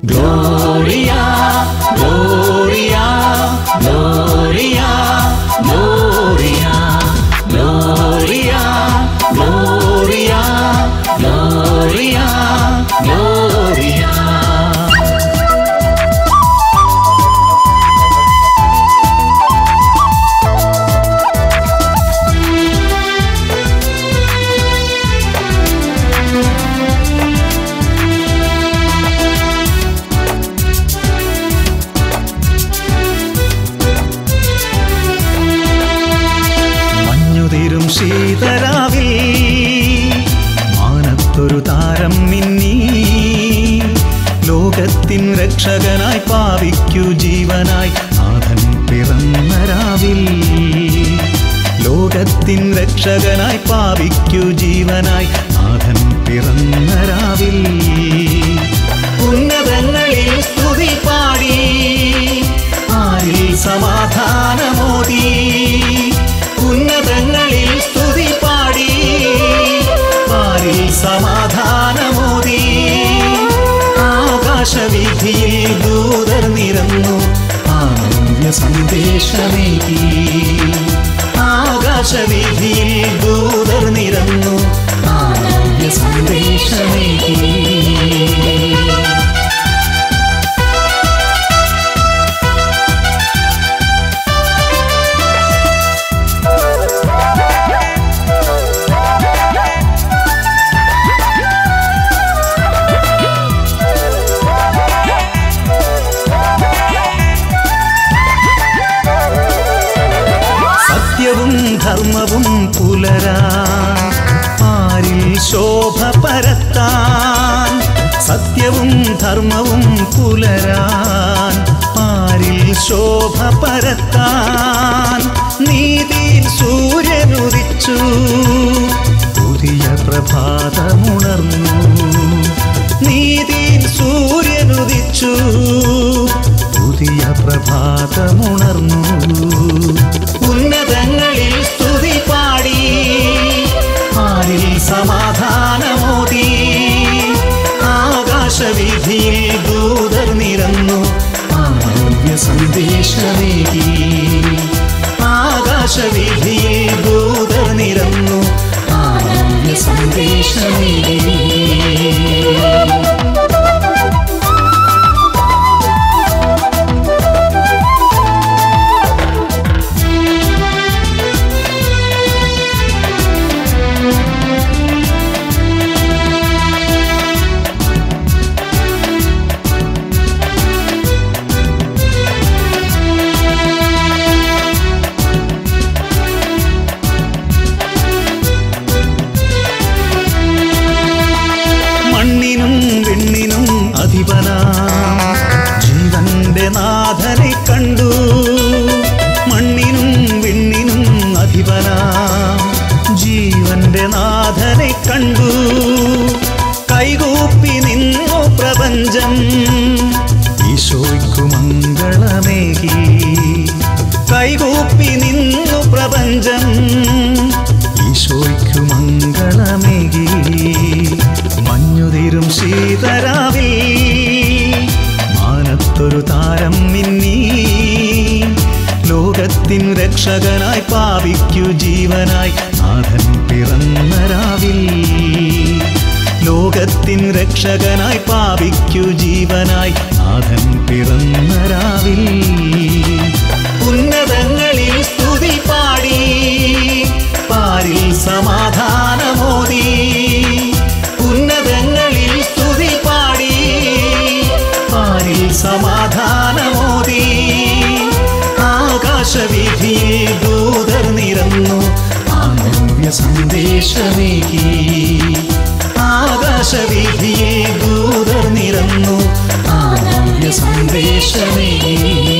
Gloria, Gloria, Gloria, Gloria, Gloria, Gloria, Gloria, Gloria. മഞ്ഞുതിരും ശീതരാവിൽ മാനത്തൊരു താരം മിന്നി ലോകത്തിൻ രക്ഷകനായി പാവിക്കു ജീവനായി നാഥൻ പിറന്ന രാവിൽ ലോകത്തിൻ രക്ഷകനായി പാവിക്കു ജീവനായി നാഥൻ പിറന്ന രാവിൽ ഉന്നതങ്ങളിൽ സ്തുതി പാടി ആരിൽ സമാധാനമോദി ഉന്നതങ്ങളിൽ സ്തുതി പാടി ആരിൽ സമാധാനമോദി ആകാശവീഥിയിൽ ദൂതർ നിരന്നു ആനന്ദ സന്ദേശമേകി ആകാശവീഥിയിൽ ദൂതർ നിരന്നു ആനന്ദ സന്ദേശമേകി സത്യവും ധർമ്മവും പുലരാ ആരിൽ ശോഭ പരത്താൻ സത്യവും ധർമ്മവും പുലരാൻ ആരിൽ ശോഭ പരത്താൻ നീതിയിൽ സൂര്യനുദിച്ചു പുതിയ പ്രഭാതമുണർന്നു നീതിയിൽ സൂര്യനുദിച്ചു പുതിയ പ്രഭാതമുണർന്നു ഉന്നതങ്ങളിൽ സ്തുതി പാടി ആരിൽ സമാധാനമോദി ആകാശവീഥിയിൽ ദൂതർ നിരന്നു ആരോഗ്യ സന്ദേശമേകി ആകാശവീഥിയിൽ ദൂതർ നിരന്നു ആരോഗ്യ സന്ദേശമേകി മണ്ണിനും വിണ്ണിനും അധിപനാ ജീവന്റെ നാഥനെ കണ്ടു മണ്ണിനും വിണ്ണിനും അധിപനാ ജീവന്റെ നാഥനെ കണ്ടു കൈകൂപ്പി നിന്നു പ്രപഞ്ചം ഈശോയ്ക്കു മംഗളമേകി കൈകൂപ്പി നിന്നു പ്രപഞ്ചം ഈശോയ്ക്കു മംഗളമേകി മഞ്ഞുതിരും ശീതരാവിൽ മാനത്തൊരു താരം മിന്നി ലോകത്തിൻ രക്ഷകനായി പാവിക്കു ജീവനായി നാഥൻ പിറന്ന രാവിൽ ലോകത്തിൻ രക്ഷകനായി പാവിക്കു ജീവനായി നാഥൻ പിറന്ന രാവിൽ ഉന്നതങ്ങളിൽ സ്തുതി പാടി പാരിൽ സമാധാനമോദി ഉന്നതങ്ങളിൽ സ്തുതി പാടി പാരിൽ സമാധാനമോദി ആകാശവീഥിയിൽ ദൂതർ നിരന്നു ആനന്ദ സന്ദേശമേകി ആകാശവീഥിയിൽ ദൂതർ നിരന്നു ആനന്ദ സന്ദേശമേകി